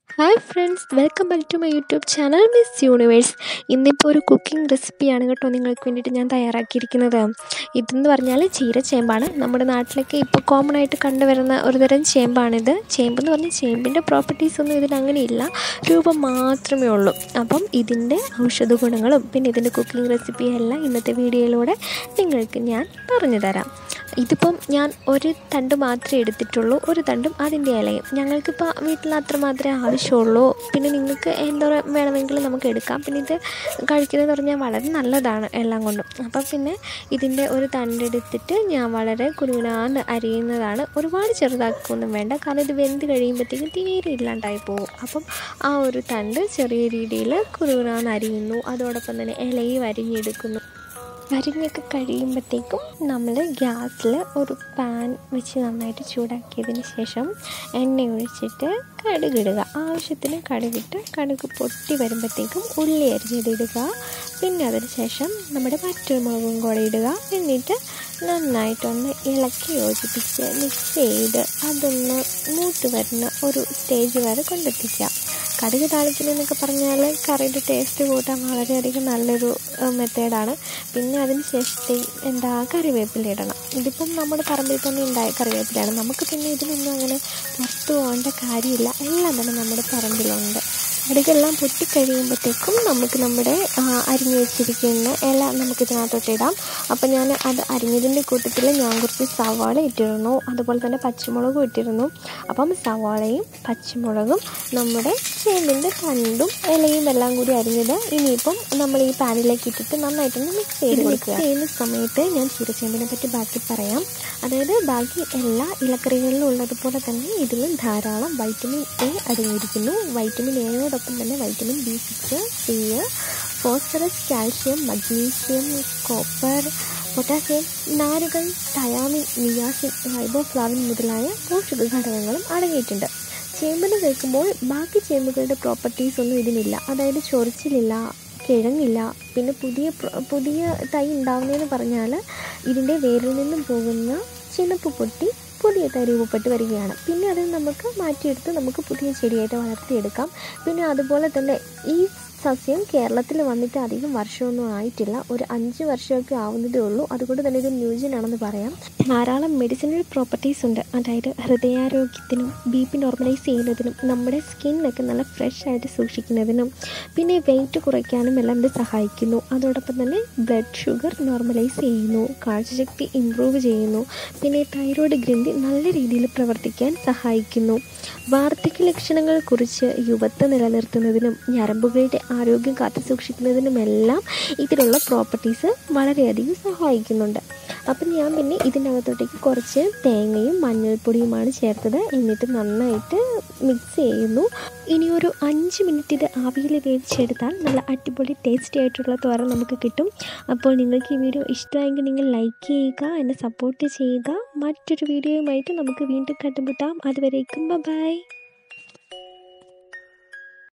hi friends welcome back to my YouTube channel miss universe ഇന്നിപ്പോൾ ഒരു cooking റെസിപ്പിയാണ് കേട്ടോ നിങ്ങൾക്ക് വേണ്ടിയിട്ട് ഞാൻ തയ്യാറാക്കിയിരിക്കുന്നത് ഇതെന്ന് പറഞ്ഞാൽ ചീരച്ചേമ്പാണ് നമ്മുടെ നാട്ടിലൊക്കെ ഇപ്പോൾ കോമൺ ആയിട്ട് കണ്ടുവരുന്ന ഒരു തരം ചേമ്പാണിത് ചേമ്പെന്ന് പറഞ്ഞാൽ ചേമ്പിൻ്റെ പ്രോപ്പർട്ടീസ് ഒന്നും ഇതിന് അങ്ങനെയില്ല രൂപം മാത്രമേ ഉള്ളൂ അപ്പം ഇതിൻ്റെ ഔഷധ ഗുണങ്ങളും പിന്നെ ഇതിൻ്റെ കുക്കിംഗ് റെസിപ്പിയും എല്ലാം ഇന്നത്തെ വീഡിയോയിലൂടെ നിങ്ങൾക്ക് ഞാൻ പറഞ്ഞു തരാം ഇതിപ്പം ഞാൻ ഒരു തണ്ട് മാത്രമേ എടുത്തിട്ടുള്ളൂ ഒരു തണ്ടും അതിൻ്റെ ഇലയും ഞങ്ങൾക്കിപ്പോൾ വീട്ടിൽ അത്ര മാത്രമേ ആവശ്യമുള്ളൂ പിന്നെ നിങ്ങൾക്ക് എന്തോരം വേണമെങ്കിലും നമുക്ക് എടുക്കാം പിന്നെ ഇത് കഴിക്കുന്നതെന്ന് പറഞ്ഞാൽ വളരെ നല്ലതാണ് എല്ലാം കൊണ്ടും അപ്പം പിന്നെ ഇതിൻ്റെ ഒരു തണ്ടെടുത്തിട്ട് ഞാൻ വളരെ കുരുവിനാന്ന് അരിയുന്നതാണ് ഒരുപാട് ചെറുതാക്കൊന്നും വേണ്ട കാരണം ഇത് വെന്ത് കഴിയുമ്പോഴത്തേക്കും തീരെ ഇല്ലാണ്ടായി പോകും അപ്പം ആ ഒരു തണ്ട് ചെറിയ രീതിയിൽ കുരുവിനാന്ന് അരിയുന്നു അതോടൊപ്പം തന്നെ ഇലയും അരിഞ്ഞെടുക്കുന്നു അരിഞ്ഞൊക്കെ കഴിയുമ്പോഴത്തേക്കും നമ്മൾ ഗ്യാസിൽ ഒരു പാൻ വെച്ച് നന്നായിട്ട് ചൂടാക്കിയതിന് ശേഷം എണ്ണ ഒഴിച്ചിട്ട് കടുകിടുക ആവശ്യത്തിന് കടുകിട്ട് കടുക് പൊട്ടി വരുമ്പോഴത്തേക്കും ഉള്ളി അരിഞ്ഞതിടുക പിന്നെ അതിന് ശേഷം നമ്മുടെ പച്ചമുളകും കൂടെ ഇടുക എന്നിട്ട് നന്നായിട്ടൊന്ന് ഇളക്കി യോജിപ്പിച്ച് മിക്സ് ചെയ്ത് അതൊന്ന് മൂത്ത് വരുന്ന ഒരു സ്റ്റേജ് വരെ കൊണ്ടെത്തിക്കുക കടുക് താളിക്കുന്നതെന്നൊക്കെ പറഞ്ഞാൽ കറിയുടെ ടേസ്റ്റ് കൂട്ടാൻ വളരെയധികം നല്ലൊരു മെത്തേഡാണ് പിന്നെ അതിന് ശേഷത്തെ എന്താ കറിവേപ്പില ഇടണം ഇതിപ്പം നമ്മുടെ പറമ്പിൽ തന്നെ ഉണ്ടായ കറിവേപ്പിലയാണ് നമുക്ക് പിന്നെ ഇതിനൊന്നും അങ്ങനെ പുറത്തു പോകേണ്ട കാര്യമില്ല എല്ലാം തന്നെ നമ്മുടെ പറമ്പിലുണ്ട് കടുകെല്ലാം പൊട്ടിക്കഴിയുമ്പോഴത്തേക്കും നമുക്ക് നമ്മുടെ അരിഞ്ഞു വെച്ചിരിക്കുന്ന ഇല നമുക്ക് ഇതിനകത്തോട്ട് ഇടാം അപ്പോൾ ഞാൻ അത് അരിഞ്ഞതിൻ്റെ കൂട്ടത്തിൽ ഞാൻ കുറച്ച് സവാള ഇട്ടിരുന്നു അതുപോലെ തന്നെ പച്ചമുളകും ഇട്ടിരുന്നു അപ്പം സവാളയും പച്ചമുളകും നമ്മുടെ ചേമ്പിൻ്റെ തണ്ടും ഇലയും എല്ലാം കൂടി അരിഞ്ഞത് ഇനിയിപ്പം നമ്മൾ ഈ പാനിലേക്ക് ഇട്ടിട്ട് നന്നായിട്ടൊന്ന് മിക്സ് ചെയ്ത് കൊടുക്കുക ചെയ്യുന്ന സമയത്ത് ഞാൻ ചീരച്ചേമ്പിനെ പറ്റി ബാക്കി പറയാം അതായത് ബാക്കി എല്ലാ ഇലക്കറികളിലും ഉള്ളതുപോലെ തന്നെ ഇതിലും ധാരാളം വൈറ്റമിൻ എ അടങ്ങിയിരിക്കുന്നു വൈറ്റമിൻ എയോടൊപ്പം തന്നെ vitamin B six C phosphorus calcium magnesium copper potassium നാരുകൾ തയാമിൻ നിയാസിൻ റൈബോഫ്ലാവിൻ മുതലായ പോഷക ഘടകങ്ങളും അടങ്ങിയിട്ടുണ്ട് ചേമ്പിന് കേൾക്കുമ്പോൾ ബാക്കി ചേമ്പുകളുടെ പ്രോപ്പർട്ടീസ് ഒന്നും ഇതിനില്ല അതായത് ചൊറിച്ചിലില്ല കിഴങ്ങില്ല പിന്നെ പുതിയ പുതിയ തൈ ഉണ്ടാവുന്നതെന്ന് പറഞ്ഞാൽ ഇതിൻ്റെ വേരിൽ നിന്നും പോകുന്ന ചിലപ്പ് പൊട്ടി പുതിയ തൈ രൂപപ്പെട്ട് വരികയാണ് പിന്നെ അത് നമുക്ക് മാറ്റിയെടുത്ത് നമുക്ക് പുതിയ ചെടിയായിട്ട് വളർത്തിയെടുക്കാം പിന്നെ അതുപോലെ തന്നെ ഈ സസ്യം കേരളത്തിൽ വന്നിട്ട് അധികം വർഷമൊന്നും ആയിട്ടില്ല ഒരു അഞ്ച് വർഷമൊക്കെ ആവുന്നതേ ഉള്ളൂ അതുകൊണ്ട് തന്നെ ഇത് ന്യൂജനാണെന്ന് പറയാം ധാരാളം മെഡിസിനൽ പ്രോപ്പർട്ടീസ് ഉണ്ട് അതായത് ഹൃദയാരോഗ്യത്തിനും ബി പി നോർമലൈസ് ചെയ്യുന്നതിനും നമ്മുടെ സ്കിന്നൊക്കെ നല്ല ഫ്രഷ് ആയിട്ട് സൂക്ഷിക്കുന്നതിനും പിന്നെ വെയിറ്റ് കുറയ്ക്കാനും എല്ലാം ഇത് സഹായിക്കുന്നു അതോടൊപ്പം തന്നെ ബ്ലഡ് ഷുഗർ നോർമലൈസ് ചെയ്യുന്നു കാഴ്ചശക്തി ഇമ്പ്രൂവ് ചെയ്യുന്നു പിന്നെ തൈറോയ്ഡ് ഗ്രന്ഥി നല്ല രീതിയിൽ പ്രവർത്തിക്കാൻ സഹായിക്കുന്നു വാർദ്ധക്യ ലക്ഷണങ്ങൾ കുറിച്ച് യുവത്വം നിലനിർത്തുന്നതിനും ഞരമ്പുകളുടെ ആരോഗ്യം കാത്തു സൂക്ഷിക്കുന്നതിനുമെല്ലാം ഇതിലുള്ള പ്രോപ്പർട്ടീസ് വളരെയധികം സഹായിക്കുന്നുണ്ട് അപ്പം ഞാൻ പിന്നെ ഇതിനകത്തോട്ടേക്ക് കുറച്ച് തേങ്ങയും മഞ്ഞൾപ്പൊടിയുമാണ് ചേർത്തത് എന്നിട്ട് നന്നായിട്ട് മിക്സ് ചെയ്യുന്നു ഇനി ഒരു അഞ്ച് മിനിറ്റ് ഇത് ആവിയിൽ വേവിച്ചെടുത്താൽ നല്ല അടിപൊളി ടേസ്റ്റി ആയിട്ടുള്ള തോരൻ നമുക്ക് കിട്ടും അപ്പോൾ നിങ്ങൾക്ക് ഈ വീഡിയോ ഇഷ്ടമായെങ്കിൽ നിങ്ങൾ ലൈക്ക് ചെയ്യുക എന്നെ സപ്പോർട്ട് ചെയ്യുക മറ്റൊരു വീഡിയോയുമായിട്ട് നമുക്ക് വീണ്ടും കണ്ടുമുട്ടാം അതുവരേക്കും ബൈ